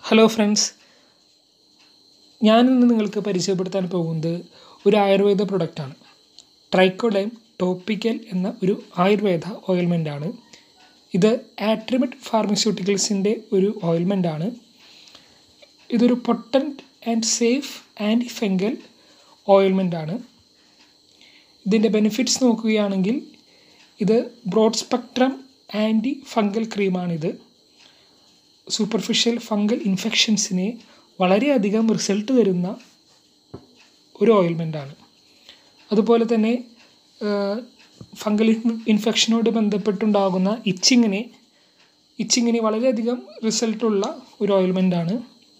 hello friends ഞാനിന്ന് നിങ്ങൾക്ക് പരിചയപ്പെടുത്താൻ പോകുന്നത് ഒരു ആയുർവേദ പ്രൊഡക്റ്റാണ് ട്രൈക്കോഡൈം ടോപ്പിക്കൽ എന്ന ഒരു ആയുർവേദ ഓയിൽമെൻ്റാണ് ഇത് ആട്രിമിഡ് ഫാർമസ്യൂട്ടിക്കൽസിൻ്റെ ഒരു ഓയിൽമെൻ്റാണ് ഇതൊരു potent and safe anti fungal ഓയിൽമെൻ്റാണ് ഇതിൻ്റെ ബെനിഫിറ്റ്സ് നോക്കുകയാണെങ്കിൽ ഇത് ബ്രോഡ് സ്പെക്ട്രം ആൻറ്റി ഫംഗൽ ക്രീമാണിത് സൂപ്പർഫിഷ്യൽ ഫംഗൽ ഇൻഫെക്ഷൻസിനെ വളരെയധികം റിസൾട്ട് തരുന്ന ഒരു ഓയിൽമെൻ്റാണ് അതുപോലെ തന്നെ ഫംഗൽ ഇൻഫെക്ഷനോട് ബന്ധപ്പെട്ടുണ്ടാകുന്ന ഇച്ചിങ്ങിനെ ഇച്ചിങ്ങിന് വളരെയധികം റിസൾട്ടുള്ള ഒരു ഓയിൽമെൻ്റാണ്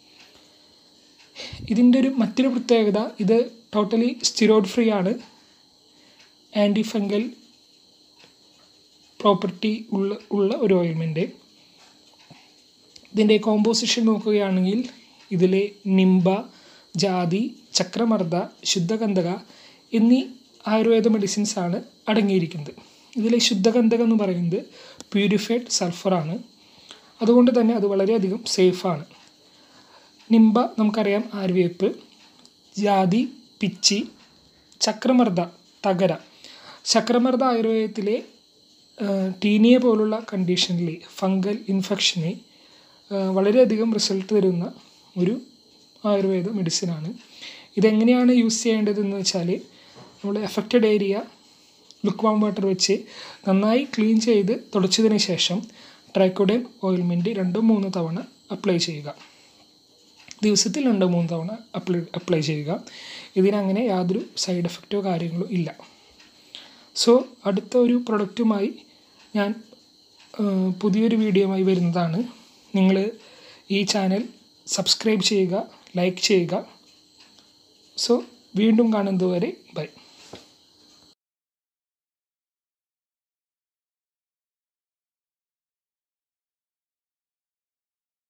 ഇതിൻ്റെ ഒരു മറ്റൊരു പ്രത്യേകത ഇത് ടോട്ടലി സ്റ്റിറോയിഡ് ഫ്രീ ആണ് ആൻറ്റി ഫംഗൽ പ്രോപ്പർട്ടി ഉള്ള ഉള്ള ഒരു ഓയിൽമെൻറ്റ് ഇതിൻ്റെ കോമ്പോസിഷൻ നോക്കുകയാണെങ്കിൽ ഇതിലെ നിംബ ജാതി ചക്രമർദ്ദ ശുദ്ധഗന്ധക എന്നീ ആയുർവേദ മെഡിസിൻസ് ആണ് അടങ്ങിയിരിക്കുന്നത് ഇതിലെ ശുദ്ധഗന്ധകം എന്ന് പറയുന്നത് പ്യൂരിഫൈഡ് സൾഫറാണ് അതുകൊണ്ട് തന്നെ അത് വളരെയധികം സേഫാണ് നിംബ നമുക്കറിയാം ആര്യവേപ്പ് ജാതി പിച്ചി ചക്രമർദ്ദ തകര ചക്രമർദ്ദ ആയുർവേദത്തിലെ ടീനിയ പോലുള്ള കണ്ടീഷനിൽ ഫംഗൽ ഇൻഫെക്ഷനെ വളരെയധികം റിസൾട്ട് തരുന്ന ഒരു ആയുർവേദ മെഡിസിനാണ് ഇതെങ്ങനെയാണ് യൂസ് ചെയ്യേണ്ടതെന്ന് വെച്ചാൽ നമ്മൾ affected area lukewarm water വെച്ച് നന്നായി ക്ലീൻ ചെയ്ത് തുടച്ചതിന് ശേഷം ട്രൈക്കോഡൈം ഓയിൽമെൻറ്റ് രണ്ടോ മൂന്നോ തവണ അപ്ലൈ ചെയ്യുക ദിവസത്തിൽ രണ്ടോ മൂന്ന് തവണ അപ്ലൈ അപ്ലൈ ചെയ്യുക ഇതിനങ്ങനെ യാതൊരു സൈഡ് എഫക്റ്റോ കാര്യങ്ങളോ ഇല്ല സോ അടുത്ത ഒരു പ്രൊഡക്റ്റുമായി ഞാൻ പുതിയൊരു വീഡിയോയുമായി വരുന്നതാണ് നിങ്ങൾ ഈ ചാനൽ സബ്സ്ക്രൈബ് ചെയ്യുക ലൈക്ക് ചെയ്യുക സോ വീണ്ടും കാണുന്നതുവരെ ബൈ